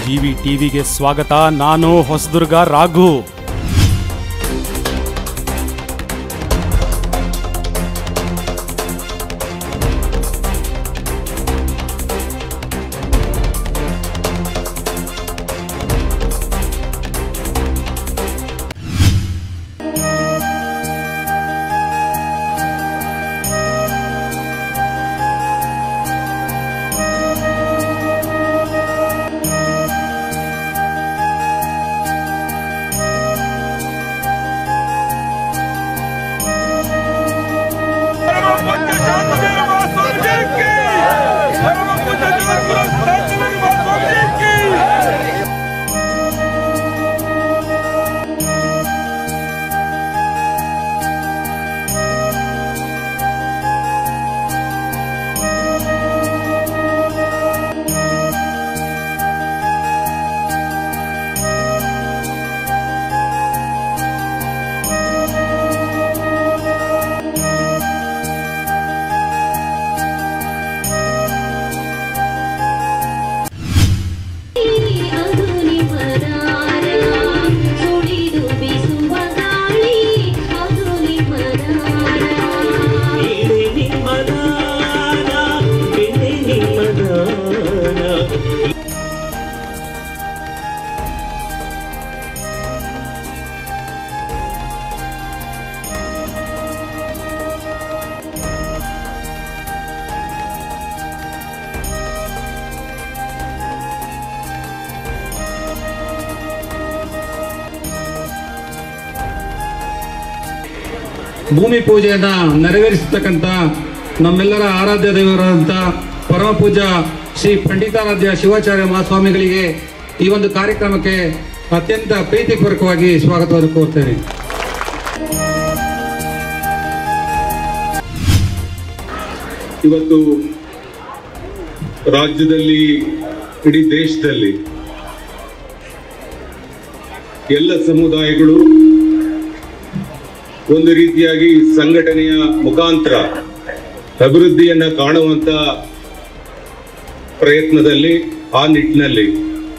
GV ಟಿವಿಗೆ ಸ್ವಾಗತ ನಾನು ಹೊಸದುರ್ಗ ರಾಘು ಪರಮಪೂಜ್ಯ ಶಾಂತವೀರ ಮಹಾಸ್ವಾಮೀಜಿ ಪರಮಪೂಜ್ಯ ಜಗದ್ಗುರು ಶಾಂತವೀರ ಮಹಾಸ್ವಾಮೀಜಿ ಅದುನಿ ಮರಾರ ಸುಳಿದು ಬೀಸುವ ಗಾಳಿ ಅದುನಿ ಮರಾರ ನೀನೆ ನಿಮ್ಮದಾನ ಬೆಣ್ಣೆ ನಿಮ್ಮದಾನ ಭೂಮಿ ಪೂಜೆಯನ್ನ ನೆರವೇರಿಸತಕ್ಕಂತ ನಮ್ಮೆಲ್ಲರ ಆರಾಧ್ಯ ದೇವರಾದಂಥ ಪರಮ ಪೂಜ್ಯ ಶ್ರೀ ಪಂಡಿತಾರಾಧ್ಯ ಶಿವಾಚಾರ್ಯ ಮಹಾಸ್ವಾಮಿಗಳಿಗೆ ಈ ಒಂದು ಕಾರ್ಯಕ್ರಮಕ್ಕೆ ಅತ್ಯಂತ ಪ್ರೀತಿಪೂರ್ವಕವಾಗಿ ಸ್ವಾಗತವನ್ನು ಕೋರ್ತೇನೆ ಇವತ್ತು ರಾಜ್ಯದಲ್ಲಿ ಇಡೀ ದೇಶದಲ್ಲಿ ಎಲ್ಲ ಸಮುದಾಯಗಳು ಒಂದು ರೀತಿಯಾಗಿ ಸಂಘಟನೆಯ ಮುಖಾಂತರ ಅಭಿವೃದ್ಧಿಯನ್ನ ಕಾಣುವಂತ ಪ್ರಯತ್ನದಲ್ಲಿ ಆ ನಿಟ್ಟಿನಲ್ಲಿ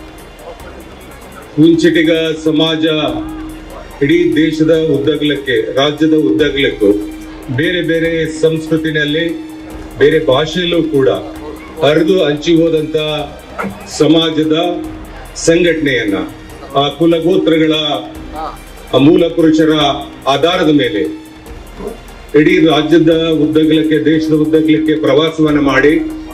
ಕುಂಚಿಟಿಗ ಸಮಾಜ ಇಡೀ ದೇಶದ ಉದ್ದಗಲಕ್ಕೆ ರಾಜ್ಯದ ಉದ್ದಗಲಕ್ಕೂ ಬೇರೆ ಬೇರೆ ಸಂಸ್ಕೃತಿನಲ್ಲಿ ಬೇರೆ ಭಾಷೆಯಲ್ಲೂ ಕೂಡ ಹರಿದು ಹಂಚಿ ಹೋದಂತ ಸಮಾಜದ ಸಂಘಟನೆಯನ್ನ ಆ ಕುಲಗೋತ್ರಗಳ ಆ ಮೂಲ ಪುರುಷರ ಆಧಾರದ ಮೇಲೆ ಇಡೀ ರಾಜ್ಯದ ಉದ್ದಗಲಕ್ಕೆ ದೇಶದ ಉದ್ದಗಲಕ್ಕೆ ಪ್ರವಾಸವನ್ನ ಮಾಡಿ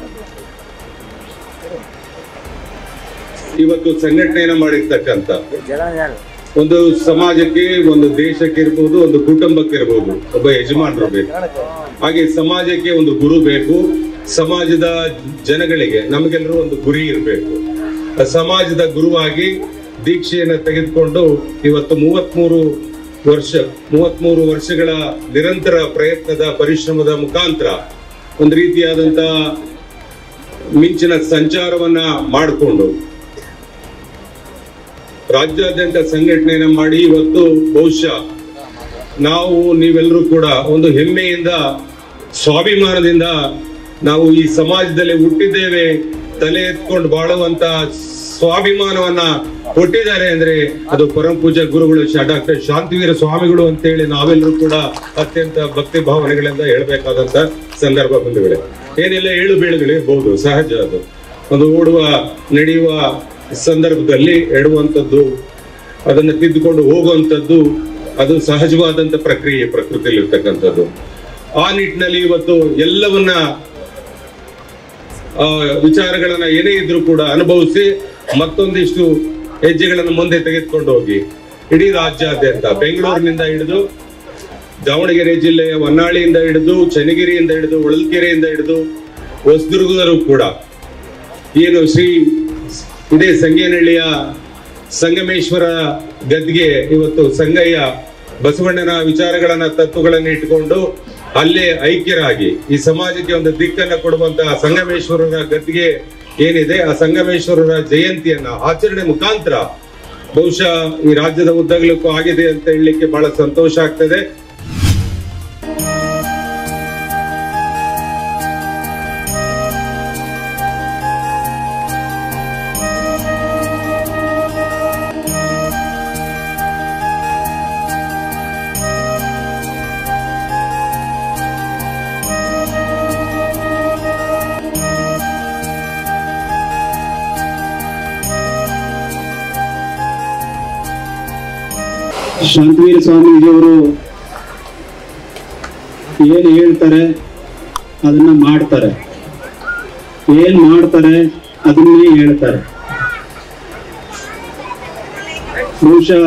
ಇವತ್ತು ಸಂಘಟನೆಯನ್ನ ಮಾಡಿರ್ತಕ್ಕಂಥ ಒಂದು ಸಮಾಜಕ್ಕೆ ಒಂದು ದೇಶಕ್ಕೆ ಇರ್ಬೋದು ಒಂದು ಕುಟುಂಬಕ್ಕೆ ಇರ್ಬೋದು ಒಬ್ಬ ಯಜಮಾನರು ಬೇಕು ಹಾಗೆ ಸಮಾಜಕ್ಕೆ ಒಂದು ಗುರು ಬೇಕು ಸಮಾಜದ ಜನಗಳಿಗೆ ನಮಗೆಲ್ಲರೂ ಒಂದು ಗುರಿ ಇರಬೇಕು ಸಮಾಜದ ಗುರುವಾಗಿ ದೀಕ್ಷೆಯನ್ನ ತೆಗೆದುಕೊಂಡು ಇವತ್ತು ಮೂವತ್ಮೂರು ವರ್ಷ ಮೂವತ್ಮೂರು ವರ್ಷಗಳ ನಿರಂತರ ಪ್ರಯತ್ನದ ಪರಿಶ್ರಮದ ಮುಖಾಂತರ ಒಂದು ರೀತಿಯಾದಂತ ಮಿಂಚಿನ ಸಂಚಾರವನ್ನ ಮಾಡಿಕೊಂಡು ರಾಜ್ಯಾದ್ಯಂತ ಸಂಘಟನೆಯನ್ನ ಮಾಡಿ ಇವತ್ತು ಬಹುಶಃ ನಾವು ನೀವೆಲ್ಲರೂ ಕೂಡ ಒಂದು ಹೆಮ್ಮೆಯಿಂದ ಸ್ವಾಭಿಮಾನದಿಂದ ನಾವು ಈ ಸಮಾಜದಲ್ಲಿ ಹುಟ್ಟಿದ್ದೇವೆ ತಲೆ ಎತ್ಕೊಂಡು ಬಾಳುವಂತ ಸ್ವಾಭಿಮಾನವನ್ನ ಕೊಟ್ಟಿದ್ದಾರೆ ಅಂದ್ರೆ ಅದು ಪರಮ ಪೂಜ್ಯ ಗುರುಗಳು ಶ- ಡಾಕ್ಟರ್ ಶಾಂತಿವೀರ ಸ್ವಾಮಿಗಳು ಅಂತೇಳಿ ನಾವೆಲ್ಲರೂ ಕೂಡ ಅತ್ಯಂತ ಭಕ್ತಿ ಭಾವನೆಗಳಿಂದ ಹೇಳ್ಬೇಕಾದಂತ ಸಂದರ್ಭ ಬಂಧುಗಳೇ ಏನೆಲ್ಲ ಏಳು ಬೀಳುಗಳು ಇರ್ಬೋದು ಸಹಜ ಅದು ಒಂದು ಓಡುವ ನಡೆಯುವ ಸಂದರ್ಭದಲ್ಲಿ ಎಡುವಂಥದ್ದು ಅದನ್ನ ತಿದ್ದುಕೊಂಡು ಹೋಗುವಂಥದ್ದು ಅದು ಸಹಜವಾದಂತ ಪ್ರಕ್ರಿಯೆ ಪ್ರಕೃತಿಯಲ್ಲಿ ಇರ್ತಕ್ಕಂಥದ್ದು ಆ ನಿಟ್ಟಿನಲ್ಲಿ ಇವತ್ತು ಎಲ್ಲವನ್ನ ಆ, ವಿಚಾರಗಳನ್ನ ಏನೇ ಇದ್ರೂ ಕೂಡ ಅನುಭವಿಸಿ ಮತ್ತೊಂದಿಷ್ಟು ಹೆಜ್ಜೆಗಳನ್ನು ಮುಂದೆ ತೆಗೆದುಕೊಂಡು ಹೋಗಿ ಇಡೀ ರಾಜ್ಯಾದ್ಯಂತ ಬೆಂಗಳೂರಿನಿಂದ ಹಿಡಿದು ದಾವಣಗೆರೆ ಜಿಲ್ಲೆಯ ಹೊನ್ನಾಳಿಯಿಂದ ಹಿಡಿದು ಚನ್ನಗಿರಿಯಿಂದ ಹಿಡಿದು ಹೊಳಲ್ಕೆರೆಯಿಂದ ಹಿಡಿದು ಹೊಸದುರ್ಗದಲ್ಲೂ ಕೂಡ ಏನು ಶ್ರೀ ಇದೇ ಸಂಗೇನಹಳ್ಳಿಯ ಸಂಗಮೇಶ್ವರ ಗದ್ಗೆ ಇವತ್ತು ಸಂಗಯ್ಯ ಬಸವಣ್ಣನ ವಿಚಾರಗಳನ್ನ ತತ್ವಗಳನ್ನ ಇಟ್ಟುಕೊಂಡು ಅಲ್ಲೇ ಐಕ್ಯರಾಗಿ ಈ ಸಮಾಜಕ್ಕೆ ಒಂದು ದಿಕ್ಕನ್ನ ಕೊಡುವಂತಹ ಸಂಗಮೇಶ್ವರರ ಗದ್ಗೆ ಏನಿದೆ ಆ ಸಂಗಮೇಶ್ವರರ ಜಯಂತಿಯನ್ನ ಆಚರಣೆ ಮುಖಾಂತರ ಬಹುಶಃ ಈ ರಾಜ್ಯದ ಉದ್ದಗಲಕ್ಕೂ ಆಗಿದೆ ಅಂತ ಹೇಳಲಿಕ್ಕೆ ಬಹಳ ಸಂತೋಷ ಆಗ್ತದೆ ಶಾಂತವೀರ ಸ್ವಾಮೀಜಿಯವರು ಏನು ಹೇಳ್ತಾರೆ ಅದನ್ನ ಮಾಡ್ತಾರೆ ಏನ್ ಮಾಡ್ತಾರೆ ಅದನ್ನೇ ಹೇಳ್ತಾರೆ ಬಹುಶಃ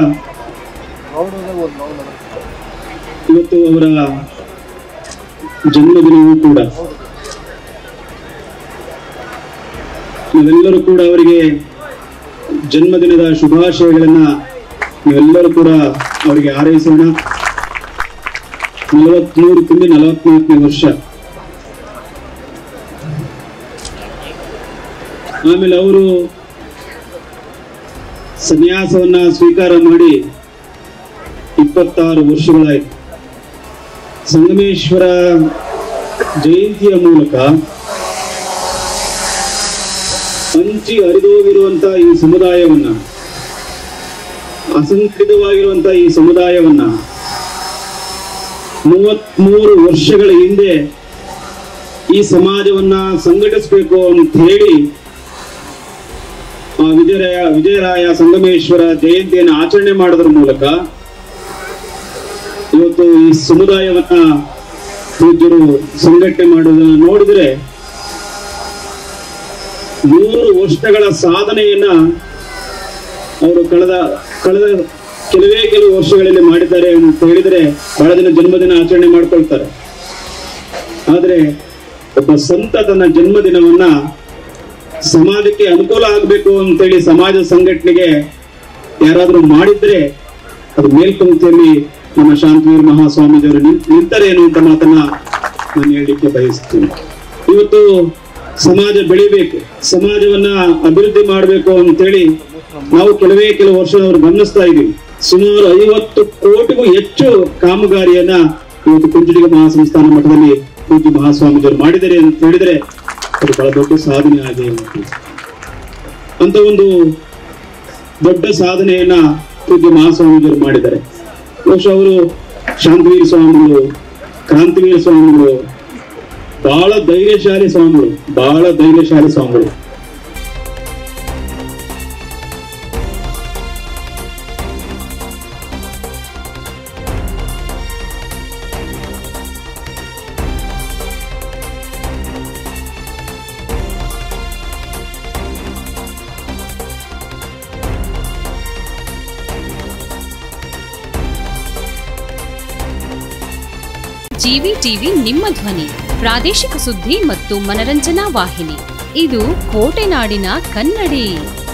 ಇವತ್ತು ಅವರ ಜನ್ಮದಿನವೂ ಕೂಡ ನಾವೆಲ್ಲರೂ ಕೂಡ ಅವರಿಗೆ ಜನ್ಮದಿನದ ಶುಭಾಶಯಗಳನ್ನ ನಾವೆಲ್ಲರೂ ಕೂಡ ಅವರಿಗೆ ಹಾರೈಸೋಣ ನಲವತ್ಮೂರು ತುಂಬಿ ನಲವತ್ನಾಲ್ಕನೇ ವರ್ಷ ಆಮೇಲೆ ಅವರು ಸನ್ಯಾಸವನ್ನ ಸ್ವೀಕಾರ ಮಾಡಿ ಇಪ್ಪತ್ತಾರು ವರ್ಷಗಳಾಯ್ತು ಸಂಗಮೇಶ್ವರ ಜಯಂತಿಯ ಮೂಲಕ ಹಂಚಿ ಹರಿದೋಗಿರುವಂತ ಈ ಸಮುದಾಯವನ್ನ ಅಸಂಘಟಿತವಾಗಿರುವಂತ ಈ ಸಮುದಾಯವನ್ನ ಮೂವತ್ಮೂರು ವರ್ಷಗಳ ಹಿಂದೆ ಈ ಸಮಾಜವನ್ನ ಸಂಘಟಿಸಬೇಕು ಅಂತ ಹೇಳಿ ಆ ವಿಜಯರಾಯ ವಿಜಯರಾಯ ಸಂಗಮೇಶ್ವರ ಜಯಂತಿಯನ್ನು ಆಚರಣೆ ಮಾಡೋದ್ರ ಮೂಲಕ ಇವತ್ತು ಈ ಸಮುದಾಯವನ್ನ ಪೂಜ್ಯರು ಸಂಘಟನೆ ಮಾಡುವುದನ್ನು ನೋಡಿದ್ರೆ ನೂರು ವರ್ಷಗಳ ಸಾಧನೆಯನ್ನ ಅವರು ಕಳೆದ ಕಳೆದ ಕೆಲವೇ ಕೆಲವು ವರ್ಷಗಳಲ್ಲಿ ಮಾಡಿದ್ದಾರೆ ಅಂತ ಹೇಳಿದ್ರೆ ಬಹಳ ಜನ ಜನ್ಮದಿನ ಆಚರಣೆ ಮಾಡ್ಕೊಳ್ತಾರೆ ಆದ್ರೆ ಒಬ್ಬ ಸಂತ ತನ್ನ ಜನ್ಮದಿನವನ್ನ ಸಮಾಜಕ್ಕೆ ಅನುಕೂಲ ಆಗ್ಬೇಕು ಅಂತೇಳಿ ಸಮಾಜ ಸಂಘಟನೆಗೆ ಯಾರಾದ್ರೂ ಮಾಡಿದ್ರೆ ಅದು ಮೇಲ್ಪಂಕ್ತಿಯಲ್ಲಿ ನಮ್ಮ ಶಾಂತವೀರ್ ಮಹಾಸ್ವಾಮೀಜಿಯವರು ನಿನ್- ನಿಂತರೇನು ಅಂತ ಮಾತನ್ನ ನಾನು ಹೇಳಲಿಕ್ಕೆ ಬಯಸ್ತೀನಿ ಇವತ್ತು ಸಮಾಜ ಬೆಳಿಬೇಕು ಸಮಾಜವನ್ನ ಅಭಿವೃದ್ಧಿ ಮಾಡಬೇಕು ಅಂತೇಳಿ ನಾವು ಕೆಲವೇ ಕೆಲವು ವರ್ಷದವರು ಗಮನಿಸ್ತಾ ಇದ್ದೀವಿ ಸುಮಾರು ಐವತ್ತು ಕೋಟಿಗೂ ಹೆಚ್ಚು ಕಾಮಗಾರಿಯನ್ನ ಇವತ್ತು ಕುಂಚಡಿಗ ಮಹಾಸಂಸ್ಥಾನ ಮಠದಲ್ಲಿ ಪೂಜ್ಯ ಮಹಾಸ್ವಾಮೀಜಿಯವರು ಮಾಡಿದ್ದಾರೆ ಅಂತ ಹೇಳಿದ್ರೆ ಅದು ಬಹಳ ದೊಡ್ಡ ಸಾಧನೆ ಆಗಿದೆ ಅಂತ ಒಂದು ದೊಡ್ಡ ಸಾಧನೆಯನ್ನ ಪೂಜ್ಯ ಮಹಾಸ್ವಾಮೀಜಿಯವರು ಮಾಡಿದ್ದಾರೆ ಬಹುಶಃ ಅವರು ಶಾಂತವೀರ ಸ್ವಾಮಿಗಳು ಕ್ರಾಂತಿವೀರ ಸ್ವಾಮಿಗಳು ಬಹಳ ಧೈರ್ಯಶಾಲಿ ಸ್ವಾಮಿಗಳು ಬಹಳ ಧೈರ್ಯಶಾಲಿ ಸ್ವಾಮಿಗಳು ಜಿವಿ ಟಿವಿ ನಿಮ್ಮ ಧ್ವನಿ ಪ್ರಾದೇಶಿಕ ಸುದ್ದಿ ಮತ್ತು ಮನರಂಜನಾ ವಾಹಿನಿ ಇದು ಕೋಟೆನಾಡಿನ ಕನ್ನಡಿ